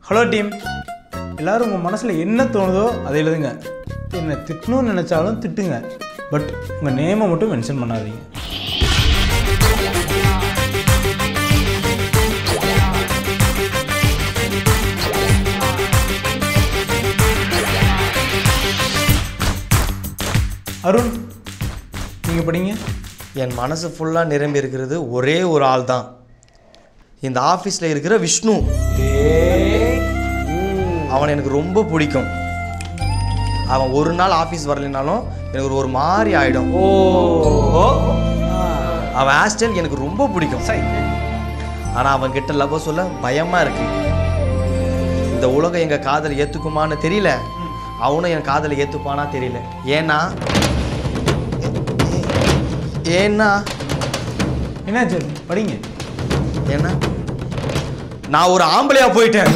Hello team எல்லாரும் உங்கள் மனசில் என்ன தோணுதோ அதை எழுதுங்க என்ன திட்டணும்னு நினச்சாலும் திட்டுங்க பட் உங்கள் நேமை மட்டும் மென்ஷன் பண்ணாதீங்க அருண் நீங்கள் படிங்க என் மனசு ஃபுல்லாக நிரம்பி இருக்கிறது ஒரே ஒரு ஆள் தான் இந்த ஆஃபீஸில் இருக்கிற விஷ்ணு அவன் எனக்கு ரொம்ப பிடிக்கும் அவன் ஒரு நாள் ஆஃபீஸ் வரலைனாலும் எனக்கு ஒரு- ஒரு மாதிரி ஆயிடும் அவன் ஹேர்ஸ்டைல் எனக்கு ரொம்ப பிடிக்கும் ஆனால் அவன் கிட்ட லவ் சொல்ல பயமா இருக்கு இந்த உலகம் எங்க காதலை ஏத்துக்குமான்னு தெரியல அவனும் என் காதலை ஏத்துப்பானா தெரியல ஏன்னா ஏன்னா என்னாச்சு படிங்க ஏன்னா நான் ஒரு ஆம்பளையா போயிட்டேன்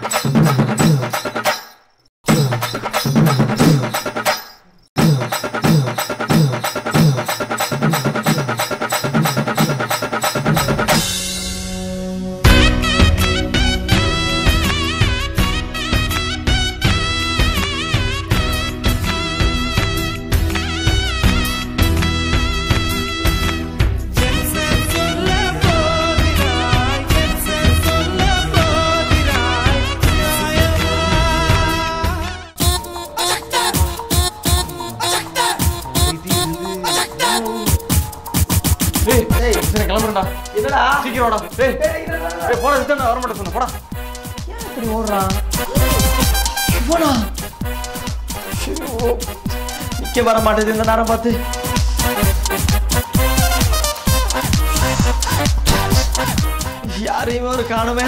கிளம்புறா என்னடா சீக்கிரம் வாடா டேய் டேய் போடா விட்டு வர மாட்டேன் சொன்ன போடா இப்படி ஓடுறான் இவனா ஐயோ, நிக்க வர மாட்டேது இந்த நேரம் பார்த்து யாரையுமே ஒரு காணுமே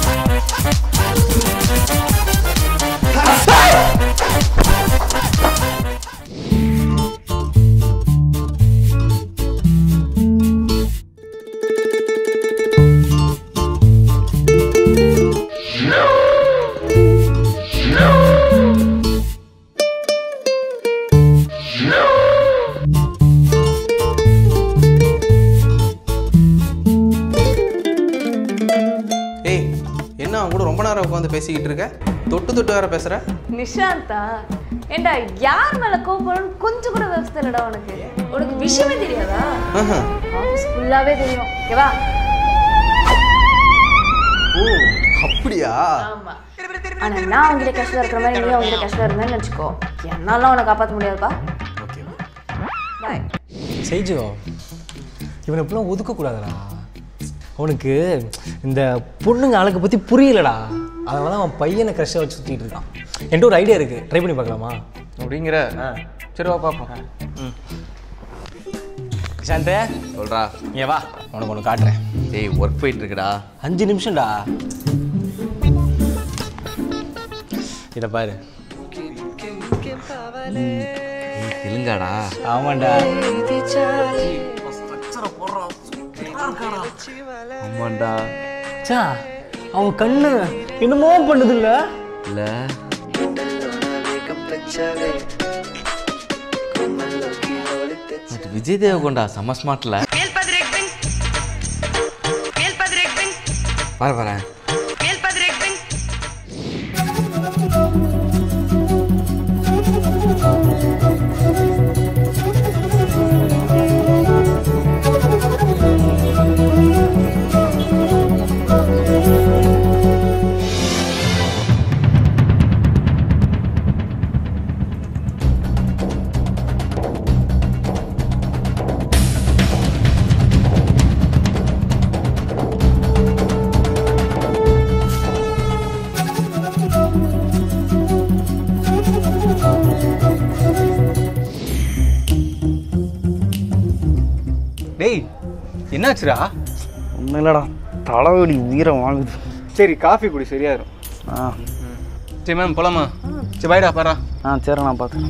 ஏய் என்ன அவன் கூட ரொம்ப நேரம் உட்காந்து பேசிக்கிட்டு இருக்க தொட்டு தொட்டு வேற பேசுற நிஷாந்தா ஏண்டா யார் மேல கோபம்னு கொஞ்சம் கூட விவசாயம் இல்லடா உனக்கு உனக்கு விஷயமே தெரியாதா ஆஹா. ஆஃபீஸ் ஃபுல்லாவே தெரியும் ஓகேவா ஓ அப்படியா ஆமா ஆனா நான் அவங்ககிட்ட கஷ்டம் இருக்கிற மாதிரி நீ அவங்ககிட்ட கஷ்டம் இருந்தேன்னு வச்சுக்கோ என்னால உன்னை காப்பாற்ற முடியாதுப்பா ஓகே பாய் செய்ஜோ இவனை இப்படிலாம் ஒதுக்கக்கூடாதுடா அவனுக்கு இந்த பொண்ணுங்க அழகை பற்றி புரியலடா அதனால தான் அவன் பையனை க்ரஷ்ஷாக வச்சு சுற்றிட்டு இருக்கான் என்கிட்ட ஒரு ஐடியா இருக்குது ட்ரை பண்ணி பார்க்கலாமா அப்படிங்கிற சரி வா பார்ப்போம் ம் சாந்தே சொல்றா இங்கே வா உனக்கு ஒன்று காட்டுறேன் ஏய் ஒர்க் போயிட்டு இருக்குடா அஞ்சு நிமிஷம்டா இதை பாரு தெலுங்காடா ஆமாண்டா ஆமாண்டா சா அவன் கண்ணு என்னமோ பண்ணுது இல்ல இல்ல அது விஜய் தேவகொண்டா செம்ம ஸ்மார்ட்ல வர வரேன் டேய் என்னாச்சுடா ஒன்றும் இல்லைடா தலைவலி உயிரை வாங்குது சரி காஃபி குடி சரியாயிரும் ஆ சரி மேம் போலாமா சரி பாய்டா பாரா ஆ சரி நான் பார்த்துக்கிறேன்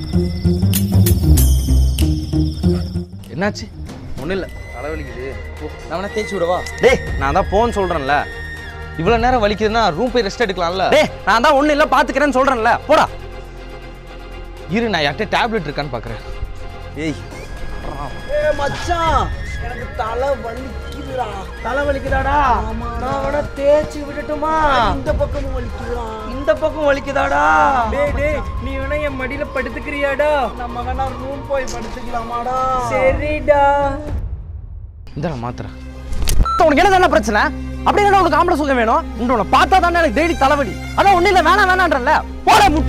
என்னாச்சு ஒன்றும் இல்லை தலைவலிக்குது போ நான் வேணா தேய்ச்சி விடவா டேய் நான் தான் போன்னு சொல்கிறேன்ல இவ்வளோ நேரம் வலிக்குதுன்னா ரூம் போய் ரெஸ்ட் எடுக்கலாம்ல டேய் நான் தான் ஒன்றும் இல்லை பார்த்துக்கிறேன்னு சொல்கிறேன்ல போடா இரு நான் யார்கிட்ட டேப்லெட் இருக்கான்னு பார்க்குறேன் ஏய் மச்சான் எனக்கு தலை வலிக்குதுடா தலை வலிக்குதாடா நான் வேணா தேய்ச்சி விடட்டுமா இந்த பக்கமும் வலிக்குதுடா அந்த பக்கம் வலிக்குதாடா டேய் டேய் நீ வேணா என் மடியில படுத்துக்கிறியாடா நம்ம வேணா ரூம் போய் படுத்துக்கலாமாடா சரிடா இந்த மாத்திரேன் உனக்கு என்ன தானே பிரச்சனை அப்படியே உனக்கு ஆம்பளை சுகம் வேணும் இந்த உன்னை பார்த்தா தானே எனக்கு டெய்லி தலைவலி அதான் ஒன்றும் இல்லை வேணாம் வேணான்றல போட மூட்டு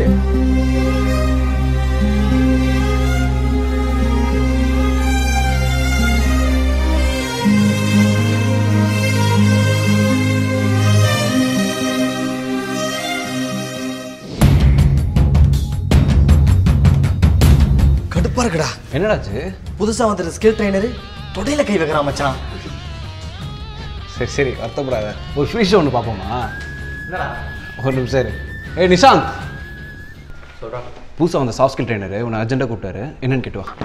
கடுப்பா இருக்குடா என்னடாச்சு புதுசா வந்துட்டு ஸ்கில் ட்ரைனரு தொடையில கை வைக்கிறான் மச்சான் சரி சரி வருத்தப்படாத ஒரு ஃப்ரீ ஷோ ஒன்று பார்ப்போமா ஒரு நிமிஷம் இரு. ஏய் நிஷாந்த் சொல்கிறா புதுசாக வந்த சாஃப்ட் ஸ்கில் ட்ரைனரு உன்னை அர்ஜென்ட்டாக கூப்பிட்டாரு என்னன்னு கேட்டு வா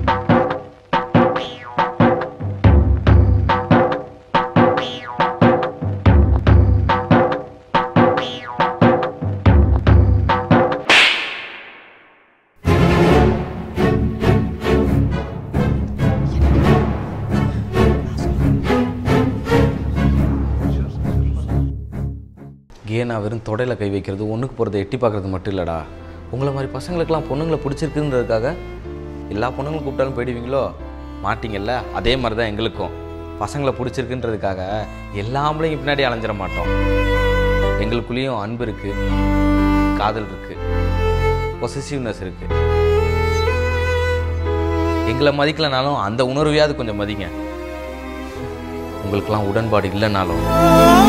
கேனா வெறும் தொடையில் கை வைக்கிறது ஒன்றுக்கு போகிறத எட்டி பார்க்குறது மட்டும் இல்லைடா உங்களை மாதிரி பசங்களுக்கெல்லாம் பொண்ணுங்களை பிடிச்சிருக்குன்றதுக்காக எல்லா பொண்ணுங்களும் கூப்பிட்டாலும் போயிடுவீங்களோ மாட்டீங்கல்ல அதே மாதிரி தான் எங்களுக்கும் பசங்களை பிடிச்சிருக்குன்றதுக்காக எல்லாமலையும் பின்னாடி அலைஞ்சிட மாட்டோம் எங்களுக்குள்ளேயும் அன்பு இருக்குது காதல் இருக்குது பொசசிவ்னஸ் இருக்குது எங்களை மதிக்கலைனாலும் அந்த உணர்வையாவது கொஞ்சம் மதிங்க உங்களுக்கெல்லாம் உடன்பாடு இல்லைனாலும்